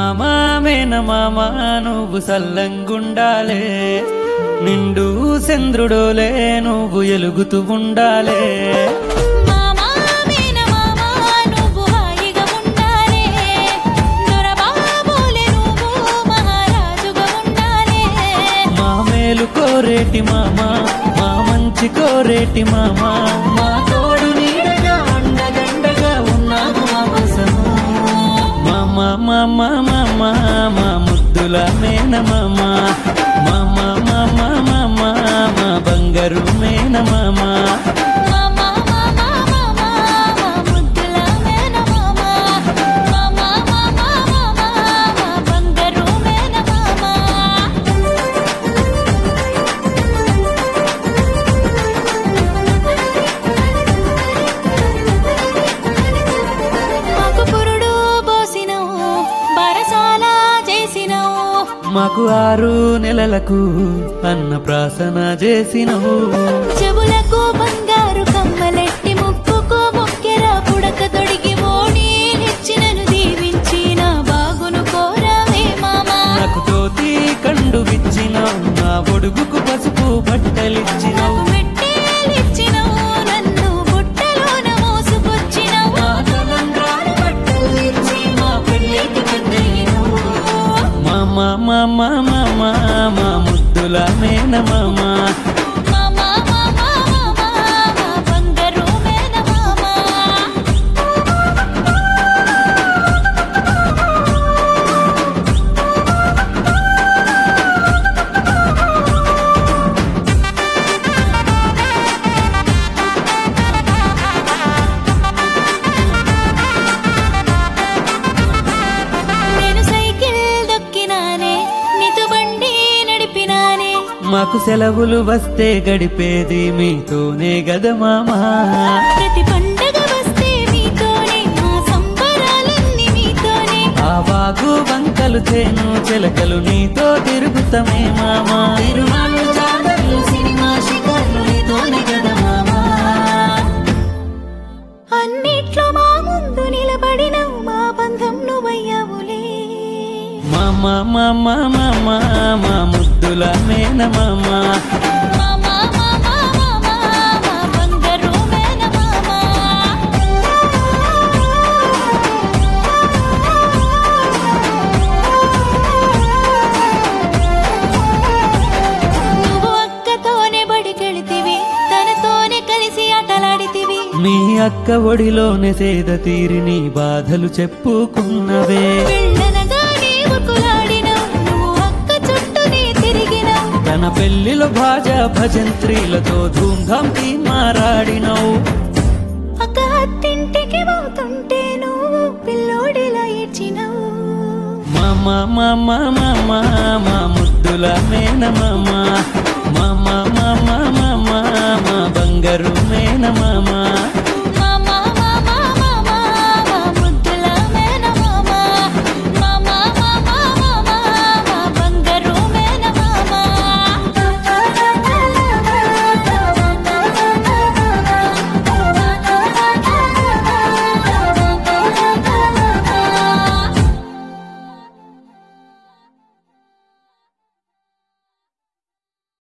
మామా మేనమామ నువ్వు సల్లంగుండాలే నిండు చంద్రుడోలే నువ్వు ఎలుగుతూ ఉండాలే మామా మేనమామ నువ్వు హాయిగా ఉండాలే దొరబాబులే నువ్వు మహారాజుగా ఉండాలే మా మేలు కోరేటి మామ మా మంచి కోరేటి మామ మా తోడు నీడగా అండగండగా ఉన్నాము మా కోసము మామ మామ మామ మా ముద్దుల మేనమామ మామ మామ మామ మా బంగారు మేనమామ మామా మామా మామా మా ముద్దుల మేనమామ మామా మామా మామా మా బంగారు మేనమామ మాకు పురుడు పోసినవు బరసాల చేసినవు మాకు ఆరు నెలలకు అన్న ప్రాసన చేసినవు చెవులకు బంగారు కమ్మలెట్టి ముక్కుకు మొక్కెర పుడక తొడిగి ఓడి నిచ్చినను దీవించిన బాగును కోరావే మామా నాకు తోతి కండు విచ్చినావు నా ఒడుగుకు పసుపు బట్టలిచ్చినావు నాకు మెట్టేలిచ్చినవు నన్ను బుట్టలోన మోసుకొచ్చినవు మా తలంబ్రాలు బట్టలు ఇచ్చి మా పెళ్ళికి పెద్దయినావు. మామ మామ మామ మా ముద్దుల మేనమామ మామా మామా మామా మా బంగారు మేనమామా నేను సైకిల్ దొక్కినానే నీతో బండి నడిపినానే మాకు సెలవులు వస్తే గడిపేది మీతోనే గద మామా ప్రతి పండగ వస్తే మీతోనే మా సంబరాలన్నీ మీతోనే ఆ వాగు వంకలు చేను చిలకలు నీతో తిరుగుతమే మామా తిరుమల జాతరలు సినిమా షికార్లు నీతోనే కదా మామా అన్నిట్లో మా ముందు నిలబడినవు మా బంధం నువ్వయ్యావులే మామా మామా మామా మా ముద్దుల మేన మామా మామా మామా మామా మా బంగారు మేనమామా నువ్వు అక్కతోనే బడికెళితివి తనతోనే కలిసి ఆటలాడితివి మీ అక్క ఒడిలోనే సేద తీరి నీ బాధలు చెప్పుకున్నవే వెళ్ళనగానే ఉరుకులాడినావు నువ్వు అక్క చుట్టూనే తిరిగినావు తన పెళ్లిలో భాజా భజంత్రీలతో ధూమ్ధాం తీ మారాడినవు అక్క అత్తింటికి పోతుంటే నువ్వు పిల్లోడిలా ఏడ్చినావు మామా మామా మామా మా ముద్దుల మేన మామా మామా మామా మామా మా బంగారు మేన మామా